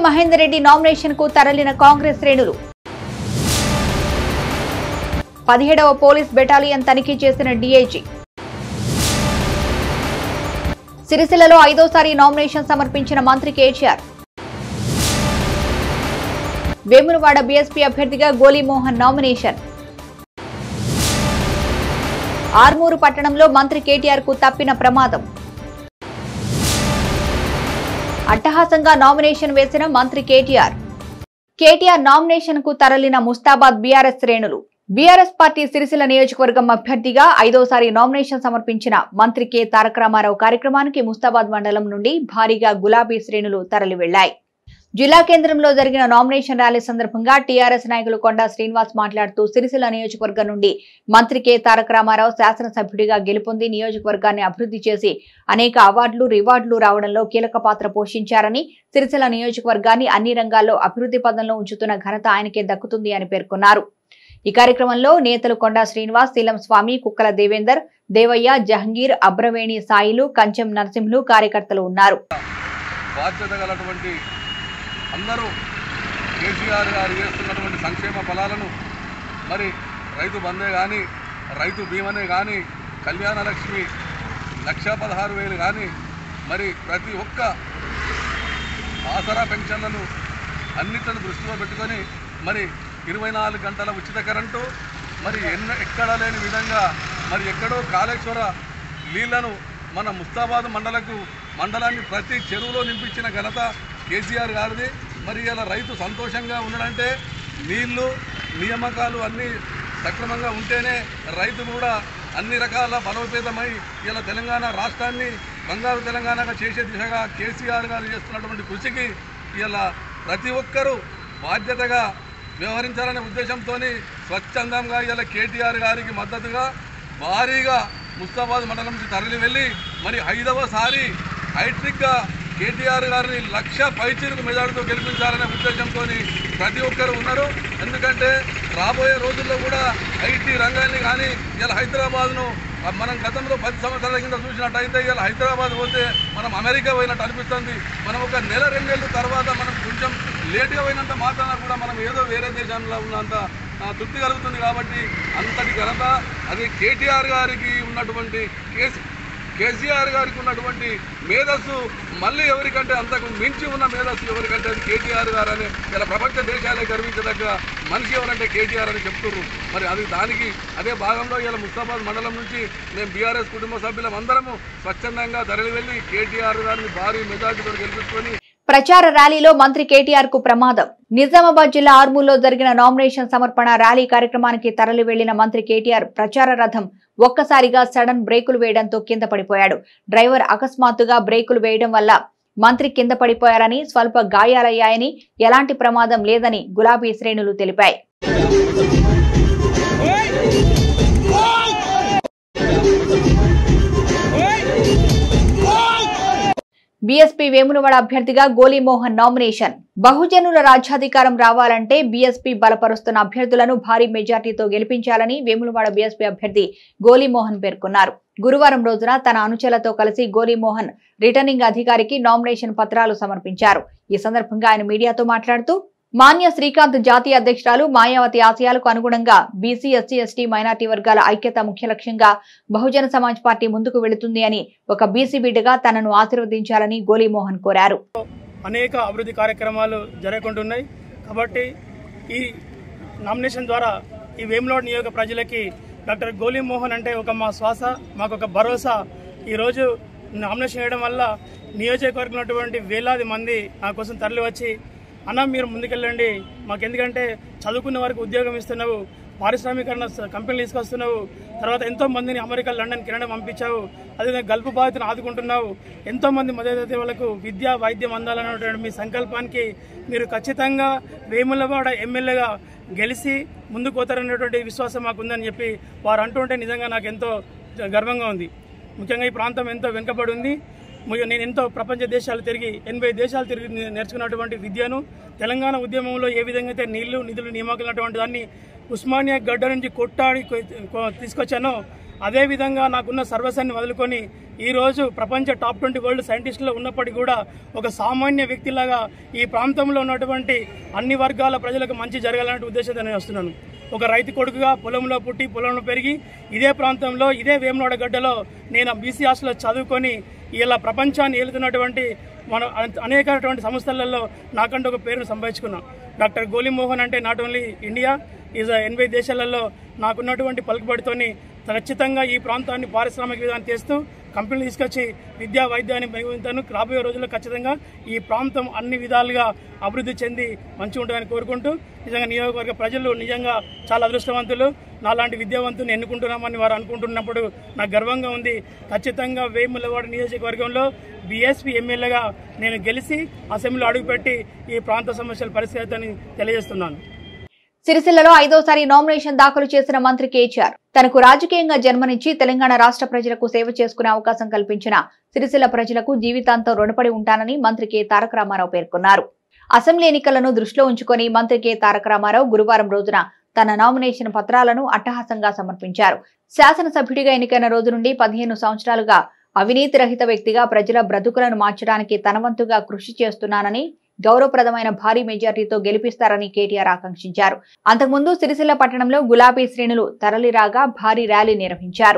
Mahender Reddy nomination కు తరలిన కాంగ్రెస్ శ్రేణులు పదిహేడవ పోలీస్ బెటాలియన్ తనిఖీ చేసిన డీఐజీ సిరిసిల్లలో ఐదోసారి నామినేషన్ సమర్పించిన మంత్రి కేటీఆర్ వేములవాడ బీఎస్పీ అభ్యర్థిగా గోలీమోహన్ నామినేషన్ ఆర్మూరు పట్టణంలో మంత్రి కేటీఆర్ కు తప్పిన ప్రమాదం అట్టహాసంగా నామినేషన్ వేసిన మంత్రి కేటీఆర్ కేటీఆర్ నామినేషన్ కు తరలిన ముస్తాబాద్ బీఆర్ఎస్ శ్రేణులు బీఆర్ఎస్ పార్టీ సిరిసిల్ల నియోజకవర్గం అభ్యర్థిగా ఐదోసారి నామినేషన్ సమర్పించిన మంత్రి కె తారక రామారావు కార్యక్రమానికి ముస్తాబాద్ మండలం నుండి భారీగా గులాబీ శ్రేణులు తరలి వెళ్లాయి జిల్లా కేంద్రంలో జరిగిన నామినేషన్ ర్యాలీ సందర్భంగా టీఆర్ఎస్ నాయకులు కొండా శ్రీనివాస్ మాట్లాడుతూ సిరిసిల్ల నియోజకవర్గం నుండి మంత్రి కె తారక రామారావు శాసనసభ్యుడిగా గెలుపొంది నియోజకవర్గాన్ని అభివృద్ధి చేసి అనేక అవార్డులు రివార్డులు రావడంలో కీలక పాత్ర పోషించారని సిరిసిల్ల నియోజకవర్గాన్ని అన్ని రంగాల్లో అభివృద్ధి పదంలో ఉంచుతున్న ఘనత ఆయనకే దక్కుతుంది అని పేర్కొన్నారు ఈ కార్యక్రమంలో నేతలు కొండా శ్రీనివాస్ శీలం స్వామి కుక్కల దేవేందర్ దేవయ్య జహంగీర్ అబ్రవేణి సాయిలు కంచెం నరసింహులు కార్యకర్తలు ఉన్నారు బాధ్యత గలటువంటి అందరూ కేసీఆర్ గారు చేస్తున్నటువంటి సంక్షేమ ఫలాలను మరి రైతు బందే కానీ రైతు బీమనే కానీ కళ్యాణ లక్ష్మి లక్ష పదహారు వేలు కానీ మరి ప్రతి ఒక్క ఆసరా పెన్షన్లను అన్నిటిని దృష్టిలో పెట్టుకొని మరి ఇరవై నాలుగు గంటల ఉచిత కరెంటు మరి ఎన్న ఎక్కడా లేని విధంగా మరి ఎక్కడో కాళేశ్వర నీళ్లను మన ముస్తాబాద్ మండలకు మండలాన్ని ప్రతి చెరువులో నింపించిన ఘనత కేసీఆర్ గారిది మరి ఇలా రైతు సంతోషంగా ఉండడంటే నీళ్లు నియామకాలు అన్నీ సక్రమంగా ఉంటేనే రైతు కూడా అన్ని రకాల బలోపేతమై ఇలా తెలంగాణ రాష్ట్రాన్ని బంగారు తెలంగాణగా చేసే దిశగా కేసీఆర్ గారు చేస్తున్నటువంటి కృషికి ఇలా ప్రతి ఒక్కరూ బాధ్యతగా వ్యవహరించాలనే ఉద్దేశంతో స్వచ్ఛందంగా ఇలా కేటీఆర్ గారికి మద్దతుగా భారీగా ముస్తాబాద్ మండలం నుంచి తరలి వెళ్ళి మరి ఐదవసారి హైట్రిక్గా కేటీఆర్ గారిని లక్ష పైచీలకు మెజార్టీతో గెలిపించాలనే ఉద్దేశంతో ప్రతి ఒక్కరు ఉన్నారు ఎందుకంటే రాబోయే రోజుల్లో కూడా ఐటీ రంగాన్ని కానీ ఇలా హైదరాబాద్ను మనం గతంలో పది సంవత్సరాల కింద చూసినట్టయితే ఇలా హైదరాబాద్ పోతే మనం అమెరికా పోయినట్టు అనిపిస్తుంది మనం ఒక నెల రెండేళ్ళ తర్వాత మనం కొంచెం లేట్గా పోయినంత మాత్రాన కూడా మనం ఏదో వేరే దేశంలో ఉన్నంత ఆ, తృప్తి కలుగుతుంది కాబట్టి అంతటి ఘనత అది కేటీఆర్ గారికి ఉన్నటువంటి కేసీ కేసీఆర్ గారికి ఉన్నటువంటి మేధస్సు మళ్ళీ ఎవరికంటే అంతకు మించి ఉన్న మేధస్సు ఎవరికంటే అది కేటీఆర్ గారు అని ఇలా ప్రపంచ దేశాలే గర్వించదగ్గ మనిషి ఎవరంటే కేటీఆర్ అని చెప్తున్నారు మరి అది దానికి అదే భాగంలో ఇలా ముస్తాబాద్ మండలం నుంచి మేము బీఆర్ఎస్ కుటుంబ సభ్యులం అందరము స్వచ్ఛందంగా తరలి వెళ్ళి కేటీఆర్ గారిని భారీ మెజార్టీతో గెలిపించుకొని ప్రచార ర్యాలీలో మంత్రి కేటీఆర్ కు ప్రమాదం నిజామాబాద్ జిల్లా ఆర్మూర్లో జరిగిన నామినేషన్ సమర్పణ ర్యాలీ కార్యక్రమానికి తరలి వెళ్లిన మంత్రి కేటీఆర్ ప్రచార రథం ఒక్కసారిగా సడన్ బ్రేకులు వేయడంతో కింద పడిపోయాడు డ్రైవర్ అకస్మాత్తుగా బ్రేకులు వేయడం వల్ల మంత్రి కింద పడిపోయారని స్వల్ప గాయాలయ్యాయని ఎలాంటి ప్రమాదం లేదని గులాబీ శ్రేణులు తెలిపాయి బీఎస్పీ వేములవాడ అభ్యర్థిగా గోలీమోహన్ నామినేషన్ బహుజనుల రాజ్యాధికారం రావాలంటే బీఎస్పీ బలపరుస్తున్న అభ్యర్థులను భారీ మెజార్టీతో గెలిపించాలని వేములవాడ బీఎస్పీ అభ్యర్థి గోలీమోహన్ పేర్కొన్నారు గురువారం రోజున తన అనుచరులతో కలిసి గోలీమోహన్ రిటర్నింగ్ అధికారికి నామినేషన్ పత్రాలు సమర్పించారు ఈ సందర్భంగా ఆయన మీడియాతో మాట్లాడుతూ మాన్య శ్రీకాంత్ జాతీయ అధ్యక్షురాలు మాయావతి ఆశయాలకు అనుగుణంగా బీసీ ఎస్సీ ఎస్టీ మైనార్టీ వర్గాల ఐక్యత ముఖ్య లక్ష్యంగా బహుజన సమాజ్ పార్టీ ముందుకు వెళుతుంది అని ఒక బీసీ బిడ్డగా తనను ఆశీర్వదించాలని గోలీమోహన్ కోరారు అనేక అభివృద్ధి కార్యక్రమాలు జరగకుంటున్నాయి కాబట్టి ఈ నామినేషన్ ద్వారా ఈ వేములోడ్ నియోజక ప్రజలకి డాక్టర్ గోలీ మోహన్ అంటే ఒక మా శ్వాస మాకు ఒక భరోసా ఈరోజు నామినేషన్ వేయడం వల్ల నియోజకవర్గం ఉన్నటువంటి వేలాది మంది నా కోసం తరలి వచ్చి అన్న మీరు ముందుకెళ్ళండి మాకు ఎందుకంటే చదువుకున్న వారికి ఉద్యోగం ఇస్తున్నావు పారిశ్రామికరణ స- కంపెనీలు తీసుకొస్తున్నావు తర్వాత ఎంతో మందిని అమెరికా లండన్ కెనడా పంపించావు అదేవిధంగా గల్పు బాధితులను ఆదుకుంటున్నావు ఎంతో మంది మధ్యతరగతి వాళ్ళకు విద్య వైద్యం అందాలన్నటువంటి మీ సంకల్పానికి మీరు ఖచ్చితంగా వేములవాడ ఎమ్మెల్యేగా గెలిచి ముందుకు పోతారనేటువంటి విశ్వాసం మాకుందని చెప్పి వారు అంటుంటే నిజంగా నాకు ఎంతో గర్వంగా ఉంది ముఖ్యంగా ఈ ప్రాంతం ఎంతో వెనుకబడి ఉంది ము- నేను ఎంతో ప్రపంచ దేశాలు తిరిగి ఎనభై దేశాలు తిరిగి నే- నేర్చుకున్నటువంటి విద్యను తెలంగాణ ఉద్యమంలో ఏ విధంగా అయితే నీళ్లు నిధులు నియామకులు దాన్ని ఉస్మానియా గడ్డ నుంచి కొట్టాడి కొ- కొ- తీసుకొచ్చానో అదేవిధంగా నాకున్న సర్వస్వాన్ని వదులుకొని ఈరోజు ప్రపంచ టాప్ ట్వంటీ వరల్డ్ సైంటిస్టులో ఉన్నప్పటికీ కూడా ఒక సామాన్య వ్యక్తిలాగా ఈ ప్రాంతంలో ఉన్నటువంటి అన్ని వర్గాల ప్రజలకు మంచి జరగాలనే ఉద్దేశంతో నేను వస్తున్నాను ఒక రైతు కొడుకుగా పొలంలో పుట్టి పొలంలో పెరిగి ఇదే ప్రాంతంలో ఇదే వేమనోడ గడ్డలో నేను బీసీ హాస్టల్లో చదువుకొని ఇలా ప్రపంచాన్ని ఏలుతున్నటువంటి మన అనేకటువంటి సంస్థలలో నాకంటూ ఒక పేరును సంపాదించుకున్నాను డాక్టర్ గోలిమోహన్ అంటే నాట్ ఓన్లీ ఇండియా ఈజ్ ఎనభై దేశాలలో నాకున్నటువంటి పలుకుబడితోని ఖచ్చితంగా ఈ ప్రాంతాన్ని పారిశ్రామిక విధానం చేస్తూ కంపెనీలు తీసుకొచ్చి విద్యా వైద్యాన్ని మెరుగుతాను రాబోయే రోజుల్లో ఖచ్చితంగా ఈ ప్రాంతం అన్ని విధాలుగా అభివృద్ధి చెంది మంచిగా ఉంటుందని కోరుకుంటూ నిజంగా నియోజకవర్గ ప్రజలు నిజంగా చాలా అదృష్టవంతులు నాలాంటి విద్యావంతుని ఎన్నుకుంటున్నామని వారు అనుకుంటున్నప్పుడు నాకు గర్వంగా ఉంది ఖచ్చితంగా వేములవాడ నియోజకవర్గంలో బీఎస్పీ ఎమ్మెల్యేగా నేను గెలిచి అసెంబ్లీలో అడుగుపెట్టి ఈ ప్రాంత సమస్యలు పరిష్కరిస్తానని తెలియజేస్తున్నాను సిరిసిల్లలో ఐదోసారి నామినేషన్ దాఖలు చేసిన మంత్రి కేటీఆర్ తనకు రాజకీయంగా జన్మనిచ్చి తెలంగాణ రాష్ట్ర ప్రజలకు సేవ చేసుకునే అవకాశం కల్పించిన సిరిసిల్ల ప్రజలకు జీవితాంతం రుణపడి ఉంటానని మంత్రి కె తారక రామారావు పేర్కొన్నారు అసెంబ్లీ ఎన్నికలను దృష్టిలో ఉంచుకొని మంత్రి కె తారక రామారావు గురువారం రోజున తన నామినేషన్ పత్రాలను అట్టహాసంగా సమర్పించారు శాసనసభ్యుడిగా ఎన్నికైన రోజు నుండి పదిహేను సంవత్సరాలుగా అవినీతి రహిత వ్యక్తిగా ప్రజల బ్రతుకులను మార్చడానికి తనవంతుగా కృషి చేస్తున్నానని గౌరవప్రదమైన భారీ మెజార్టీతో గెలిపిస్తారని కేటీఆర్ ఆకాంక్షించారు అంతకుముందు సిరిసిల్ల పట్టణంలో గులాబీ శ్రేణులు తరలిరాగా భారీ ర్యాలీ నిర్వహించారు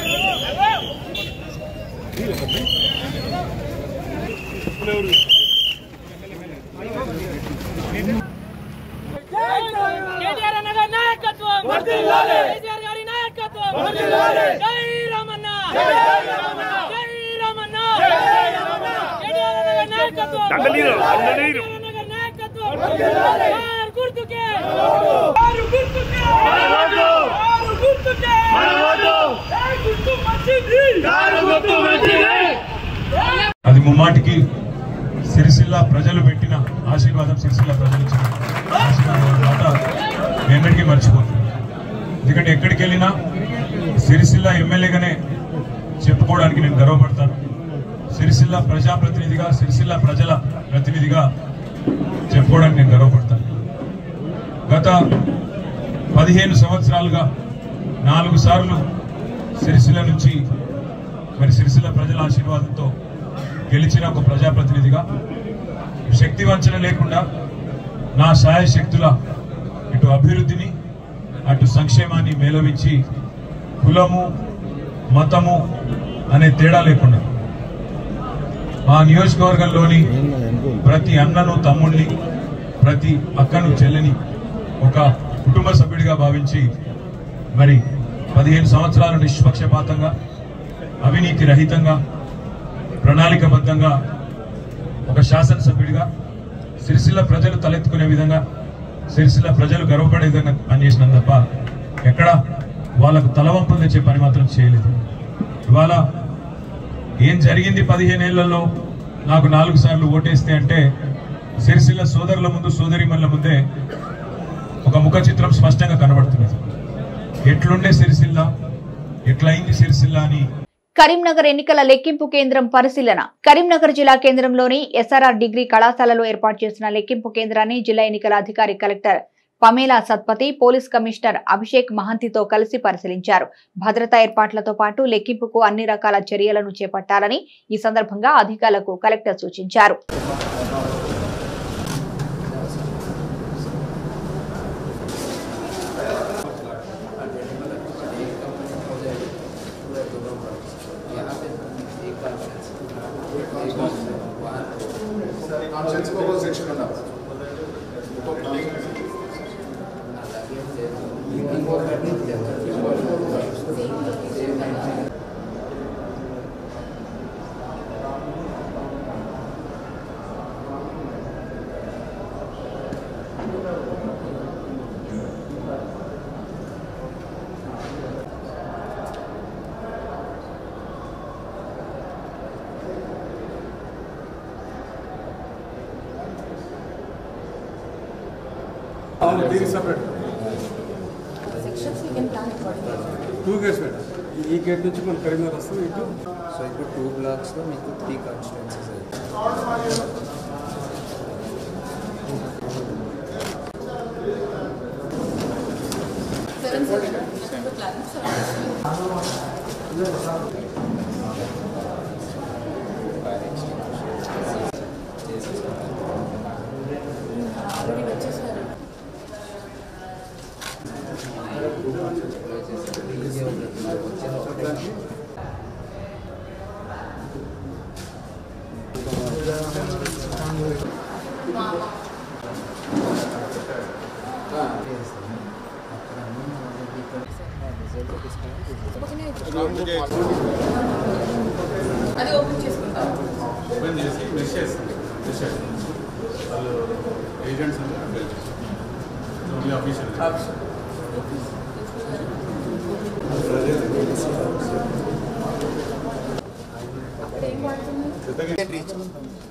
కేటీఆర్ అన్న గారి నాయకత్వం కేసీఆర్ గారి నాయకత్వం జై రామన్న జై రామన్న జై రామన్న కేటీఆర్ అన్న గారి నాయకత్వం కేటీఆర్ అన్న గారి నాయకత్వం కారు గుర్తుకే కారు గుర్తుకే కారు గుర్తుకే జై గుర్తు మంచిది కారు గుర్తు మంచిది అది ముమ్మాటికి సిరిసిల్ల ప్రజలు పెట్టిన ఆశీర్వాదం సిరిసిల్ల ప్రజలు ఇచ్చిన ఆశీర్వాదం మాట ఎన్నటికీ మర్చిపోతుంది ఎందుకంటే ఎక్కడికి వెళ్ళినా సిరిసిల్ల ఎమ్మెల్యేగానే చెప్పుకోవడానికి నేను గర్వపడతాను సిరిసిల్ల ప్రజాప్రతినిధిగా సిరిసిల్ల ప్రజల ప్రతినిధిగా చెప్పుకోవడానికి నేను గర్వపడతాను గత పదిహేను సంవత్సరాలుగా నాలుగు సార్లు సిరిసిల్ల నుంచి మరి సిరిసిల్ల ప్రజల ఆశీర్వాదంతో గెలిచిన ఒక ప్రజాప్రతినిధిగా శక్తి వంచన లేకుండా నా సాయ శక్తుల ఇటు అభివృద్ధిని అటు సంక్షేమాన్ని మేళవించి కులము మతము అనే తేడా లేకుండా మా నియోజకవర్గంలోని ప్రతి అన్నను తమ్ముడిని ప్రతి అక్కను చెల్లిని ఒక కుటుంబ సభ్యుడిగా భావించి మరి పదిహేను సంవత్సరాలు నిష్పక్షపాతంగా అవినీతి రహితంగా ప్రణాళికబద్ధంగా ఒక శాసనసభ్యుడిగా సిరిసిల్ల ప్రజలు తలెత్తుకునే విధంగా సిరిసిల్ల ప్రజలు గర్వపడే విధంగా పనిచేసినాం తప్ప ఎక్కడ వాళ్ళకు తలవంపులు తెచ్చే పని మాత్రం చేయలేదు ఇవాళ ఏం జరిగింది పదిహేనేళ్లలో నాకు నాలుగు సార్లు ఓటేస్తే అంటే సిరిసిల్ల సోదరుల ముందు సోదరిమల్ల ముందే ఒక ముఖ చిత్రం స్పష్టంగా కనబడుతున్నది ఎట్లుండే సిరిసిల్ల ఎట్లయింది సిరిసిల్ల అని కరీంనగర్ ఎన్నికల లెక్కింపు కేంద్రం పరిశీలన కరీంనగర్ జిల్లా కేంద్రంలోని ఎస్ఆర్ఆర్ డిగ్రీ కళాశాలలో ఏర్పాటు చేసిన లెక్కింపు కేంద్రాన్ని జిల్లా ఎన్నికల అధికారి collector Pamela Satpathy police commissioner Abhishek మహంతితో కలిసి పరిశీలించారు భద్రతా ఏర్పాట్లతో పాటు లెక్కింపుకు అన్ని రకాల చర్యలను చేపట్టాలని ఈ సందర్భంగా అధికారులకు కలెక్టర్ సూచించారు कॉन्फ्रेंस को वो सेक्शन होना దీనికి సపరేట్ టూ గేట్స్ మేడం ఈ గేట్ నుంచి మన కరీంనగర్ వస్తాం ఇటు సో ఇప్పుడు టూ బ్లాక్స్లో మీకు త్రీ కాన్స్టిట్యున్సీస్ అవుతాయి అది ఓపెన్ చేసుకుంటాం ఓపెన్ చేసి మిస్ చేస్తాం మిస్ చేస్తాం వాళ్ళు ఏజెంట్స్ అంటే అప్డేట్ చేస్తాం ఓన్లీ ఆఫీషియల్ అక్కడ ఏం వాడుతున్నారు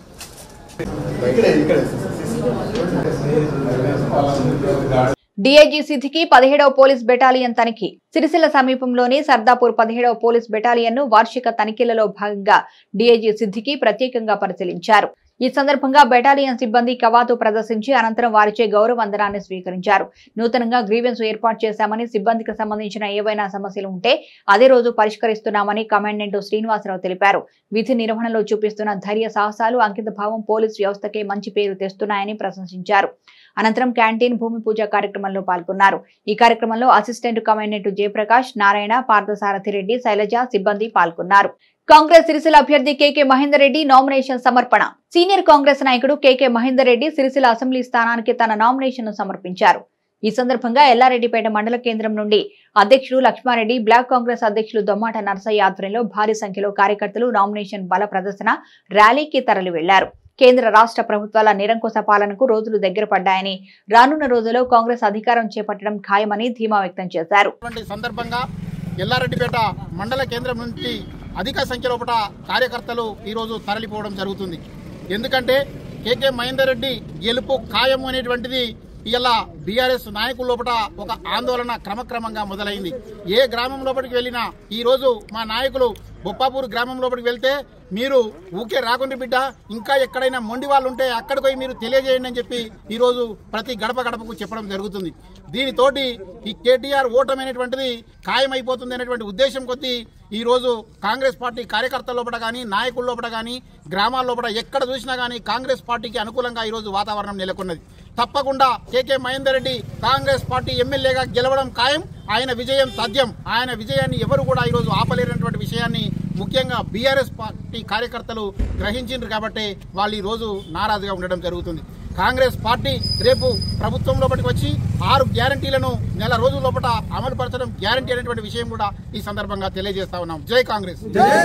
డీఐజీ సిద్దికి పదిహేడవ పోలీస్ బెటాలియన్ తనిఖీ సిరిసిల్ల సమీపంలోని సర్దాపూర్ పదిహేడవ పోలీస్ బెటాలియన్ ను వార్షిక తనిఖీలలో భాగంగా డీఐజీ సిద్దికి ప్రత్యేకంగా పరిశీలించారు ఈ సందర్భంగా బెటాలియన్ సిబ్బంది కవాతు ప్రదర్శించి అనంతరం వారిచే గౌరవ వందనాన్ని స్వీకరించారు నూతనంగా గ్రీవెన్స్ ఏర్పాటు చేశామని సిబ్బందికి సంబంధించిన ఏవైనా సమస్యలు ఉంటే అదే రోజు పరిష్కరిస్తున్నామని కమాండెంట్ శ్రీనివాసరావు తెలిపారు విధి నిర్వహణలో చూపిస్తున్న ధైర్య సాహసాలు అంకిత భావం పోలీస్ వ్యవస్థకే మంచి పేరు తెస్తున్నాయని ప్రశంసించారు అనంతరం క్యాంటీన్ భూమి పూజ కార్యక్రమంలో పాల్గొన్నారు ఈ కార్యక్రమంలో అసిస్టెంట్ కమాండెంట్ జయప్రకాష్ నారాయణ పార్థసారథి రెడ్డి శైలజ సిబ్బంది పాల్గొన్నారు కాంగ్రెస్ సిరిసిల్ల అభ్యర్థి కేకే మహేందర్ రెడ్డి నామినేషన్ సమర్పణ సీనియర్ కాంగ్రెస్ నాయకుడు కేకే మహేందర్ రెడ్డి సిరిసిల్ల అసెంబ్లీ స్థానానికి తన నామినేషన్ ను సమర్పించారు ఈ సందర్భంగా ఎల్లారెడ్డిపేట మండల కేంద్రం నుండి అధ్యక్షుడు లక్ష్మారెడ్డి బ్లాక్ కాంగ్రెస్ అధ్యక్షులు దొమ్మాట నరసయ్య ఆధ్వర్యంలో భారీ సంఖ్యలో కార్యకర్తలు నామినేషన్ బల ప్రదర్శన ర్యాలీకి తరలి వెళ్లారు కేంద్ర రాష్ట్ర ప్రభుత్వాల నిరంకుశ పాలనకు రోజులు దగ్గర పడ్డాయని రానున్న రోజుల్లో కాంగ్రెస్ అధికారం చేపట్టడం ఖాయమని ధీమా వ్యక్తం చేశారు అటువంటి సందర్భంగా ఎల్లారెడ్డిపేట మండల కేంద్రం నుంచి అధిక సంఖ్యలో ఒకట కార్యకర్తలు ఈరోజు తరలిపోవడం జరుగుతుంది ఎందుకంటే కేకే మహేందర్ రెడ్డి గెలుపు ఖాయం అనేటువంటిది ఇలా బీఆర్ఎస్ నాయకుల లోపల ఒక ఆందోళన క్రమక్రమంగా మొదలైంది ఏ గ్రామం లోపలికి వెళ్ళినా ఈ రోజు మా నాయకులు బొప్పాపూర్ గ్రామం లోపలికి వెళ్తే మీరు ఊకే రాకుండా బిడ్డ ఇంకా ఎక్కడైనా మొండి వాళ్ళు ఉంటే అక్కడికి పోయి మీరు తెలియజేయండి అని చెప్పి ఈ రోజు ప్రతి గడప గడపకు చెప్పడం జరుగుతుంది దీనితోటి ఈ కేటీఆర్ ఓటమైనటువంటిది ఖాయమైపోతుంది అనేటువంటి ఉద్దేశం కొద్దీ ఈ రోజు కాంగ్రెస్ పార్టీ కార్యకర్తల లోపల కానీ నాయకుల లోపల కానీ గ్రామాల లోపల ఎక్కడ చూసినా కానీ కాంగ్రెస్ పార్టీకి అనుకూలంగా ఈ రోజు వాతావరణం నెలకొన్నది తప్పకుండా కేకే మహేందర్ రెడ్డి కాంగ్రెస్ పార్టీ ఎమ్మెల్యేగా గెలవడం ఖాయం ఆయన విజయం తథ్యం ఆయన విజయాన్ని ఎవరు కూడా ఈరోజు ఆపలేనటువంటి విషయాన్ని ముఖ్యంగా బీఆర్ఎస్ పార్టీ కార్యకర్తలు గ్రహించిండ్రు కాబట్టి వాళ్ళు ఈ రోజు నారాజుగా ఉండడం జరుగుతుంది కాంగ్రెస్ పార్టీ రేపు ప్రభుత్వం లోపలికి వచ్చి ఆరు గ్యారంటీలను నెల రోజుల లోపల అమలు పరచడం గ్యారంటీ అనేటువంటి విషయం కూడా ఈ సందర్భంగా తెలియజేస్తా ఉన్నాం జై కాంగ్రెస్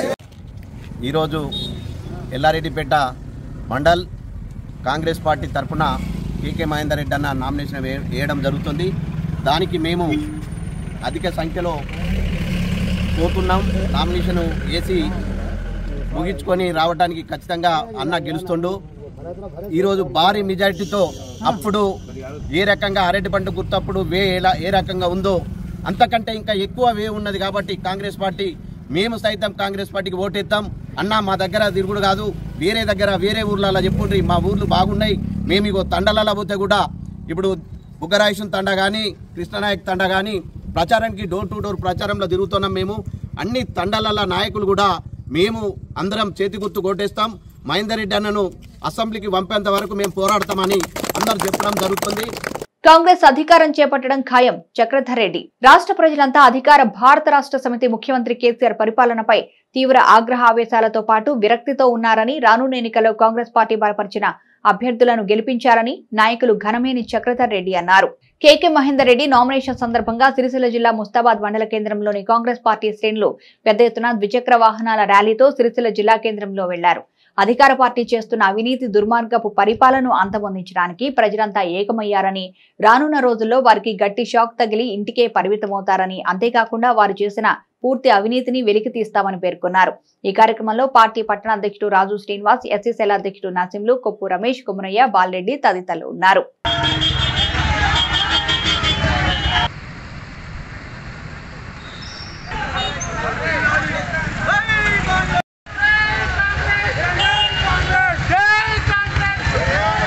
ఈరోజు ఎల్లారెడ్డిపేట మండల్ కాంగ్రెస్ పార్టీ తరఫున కేకే మహేందర్ రెడ్డి అన్న నామినేషన్ వే- వేయడం జరుగుతుంది దానికి మేము అధిక సంఖ్యలో పోతున్నాం నామినేషన్ వేసి ముగించుకొని రావడానికి ఖచ్చితంగా అన్న గెలుస్తుండు ఈరోజు భారీ మెజారిటీతో అప్పుడు ఏ రకంగా అరటి పంట గుర్తప్పుడు వే ఎలా ఏ రకంగా ఉందో అంతకంటే ఇంకా ఎక్కువ వే ఉన్నది కాబట్టి కాంగ్రెస్ పార్టీ మేము సైతం కాంగ్రెస్ పార్టీకి ఓటేద్దాం అన్న మా దగ్గర తిరుగుడు కాదు వేరే దగ్గర వేరే ఊర్లలో చెప్పుండ్రి మా ఊర్లు బాగున్నాయి మేము ఇగో తండలలో పోతే కూడా ఇప్పుడు బుగ్గరాయుషన్ తండ కానీ కృష్ణనాయక్ తండ కానీ ప్రచారానికి డోర్ టు డోర్ ప్రచారంలో తిరుగుతున్నాం మేము అన్ని తండాల నాయకులు కూడా మేము అందరం చేతి గుర్తు కొట్టేస్తాం మహేందర్ రెడ్డి అన్నను అసెంబ్లీకి పంపేంత వరకు మేము పోరాడతామని అందరు చెప్పడం జరుగుతుంది కాంగ్రెస్ అధికారం చేపట్టడం ఖాయం చక్రధర్ రెడ్డి రాష్ట్ర ప్రజలంతా అధికార భారత రాష్ట్ర సమితి ముఖ్యమంత్రి కేసీఆర్ పరిపాలనపై తీవ్ర ఆగ్రహ ఆవేశాలతో పాటు విరక్తితో ఉన్నారని రానున్న ఎన్నికల్లో కాంగ్రెస్ పార్టీ బలపరిచిన అభ్యర్థులను గెలిపించారని నాయకులు ఘనమేని చక్రధర్ రెడ్డి అన్నారు కేకే మహేందర్ రెడ్డి నామినేషన్ సందర్భంగా సిరిసిల్ల జిల్లా ముస్తాబాద్ మండల కేంద్రంలోని కాంగ్రెస్ పార్టీ శ్రేణులు పెద్ద ఎత్తున ద్విచక్ర వాహనాల ర్యాలీతో సిరిసిల్ల జిల్లా కేంద్రంలో వెళ్లారు అధికార పార్టీ చేస్తున్న అవినీతి దుర్మార్గపు పరిపాలనను అంతమొందించడానికి ప్రజలంతా ఏకమయ్యారని రానున్న రోజుల్లో వారికి గట్టి షాక్ తగిలి ఇంటికే పరిమితమవుతారని అంతేకాకుండా వారు చేసిన పూర్తి అవినీతిని వెలికి తీస్తామని పేర్కొన్నారు ఈ కార్యక్రమంలో పార్టీ పట్టణ అధ్యక్షుడు రాజు శ్రీనివాస్ ఎస్సీసీఎల్ అధ్యక్షుడు నరసింలు కొప్పు రమేష్ కుమరయ్య బాలరెడ్డి తదితరులు ఉన్నారు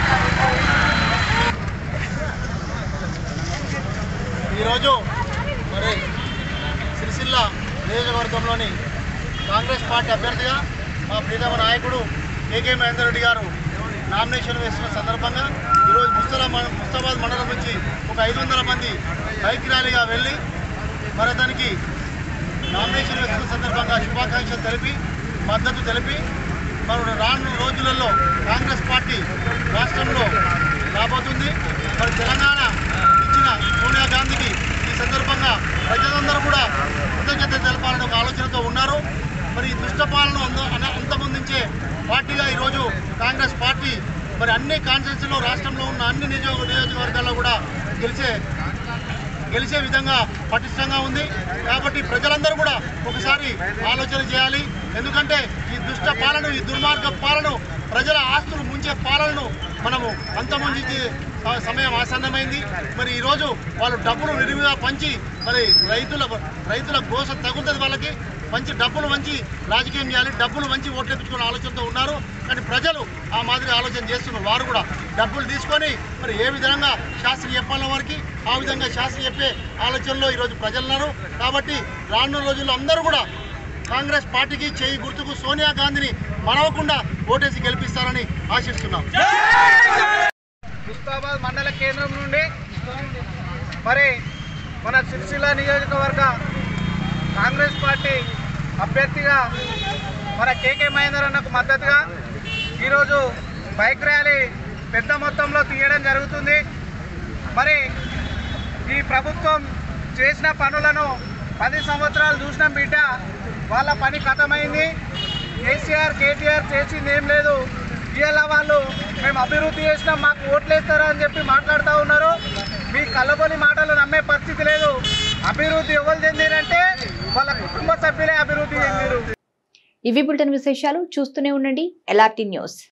ఈరోజు కాంగ్రెస్ పార్టీ అభ్యర్థిగా మా ప్రీతమ నాయకుడు కేకే మహేందర్ రెడ్డి గారు నామినేషన్ వేసిన సందర్భంగా ఈరోజు ముస్తలా ముస్తాబాద్ మండలం నుంచి ఒక ఐదు వందల మంది బైక్ ర్యాలీగా వెళ్ళి మరి అతనికి నామినేషన్ వేసిన సందర్భంగా శుభాకాంక్షలు తెలిపి మద్దతు తెలిపి మరి రానున్న రోజులలో కాంగ్రెస్ పార్టీ రాష్ట్రంలో రాబోతుంది మరి తెలంగాణ ఇచ్చిన సోనియా గాంధీకి ఈ సందర్భంగా ప్రజలందరూ కూడా కృతజ్ఞత తెలపాలనే ఒక ఆలోచనతో ఉన్నారు మరి ఈ దుష్టపాలన అంద- అన- అంతమొందించే పార్టీగా ఈరోజు కాంగ్రెస్ పార్టీ మరి అన్ని కాన్స్టిట్యూన్సీలో రాష్ట్రంలో ఉన్న అన్ని నియోజక నియోజకవర్గాల్లో కూడా గెలిచే గెలిచే విధంగా పటిష్టంగా ఉంది కాబట్టి ప్రజలందరూ కూడా ఒకసారి ఆలోచన చేయాలి ఎందుకంటే ఈ దుష్ట పాలన ఈ దుర్మార్గ పాలన ప్రజల ఆస్తులు ముంచే పాలనను మనము అంతమొందించే స- సమయం ఆసన్నమైంది మరి ఈరోజు వాళ్ళు డబ్బులు విరివిగా పంచి మరి రైతుల రైతుల గోస తగులుతుంది వాళ్ళకి మంచి డబ్బులు మంచి రాజకీయం చేయాలి డబ్బులు మంచి ఓట్లేపించుకునే ఆలోచనతో ఉన్నారు కానీ ప్రజలు ఆ మాదిరి ఆలోచన చేస్తున్నారు వారు కూడా డబ్బులు తీసుకొని మరి ఏ విధంగా శాస్త్రి చెప్పాలన్న వారికి ఆ విధంగా శాస్త్రి చెప్పే ఆలోచనలో ఈరోజు ప్రజలు ఉన్నారు కాబట్టి రానున్న రోజుల్లో అందరూ కూడా కాంగ్రెస్ పార్టీకి చేయి గుర్తుకు సోనియా గాంధీని మనవకుండా ఓటేసి గెలిపిస్తారని ఆశిస్తున్నాం ముస్తాబాద్ మండల కేంద్రం నుండి మరి మన సిరిసిల్ల నియోజకవర్గ కాంగ్రెస్ పార్టీ అభ్యర్థిగా మన కేకే మహేందర్ అన్నకు మద్దతుగా ఈరోజు బైక్ ర్యాలీ పెద్ద మొత్తంలో తీయడం జరుగుతుంది మరి ఈ ప్రభుత్వం చేసిన పనులను పది సంవత్సరాలు చూసిన బిడ్డ వాళ్ళ పని ఖతమైంది కేసీఆర్ కేటీఆర్ చేసింది ఏం లేదు ఇవాళ వాళ్ళు మేము అభివృద్ధి చేసినాం మాకు ఓట్లేస్తారా అని చెప్పి మాట్లాడుతూ ఉన్నారు మీ కళ్ళబొని మాటలు నమ్మే పరిస్థితి లేదు అభివృద్ధి ఎవరు చెందిరంటే వాళ్ళ కుటుంబ సభ్యులే అభివృద్ధి చెందిరు ఇవి బులెటిన్ విశేషాలు చూస్తూనే ఉండండి ఎల్ఆర్టీ న్యూస్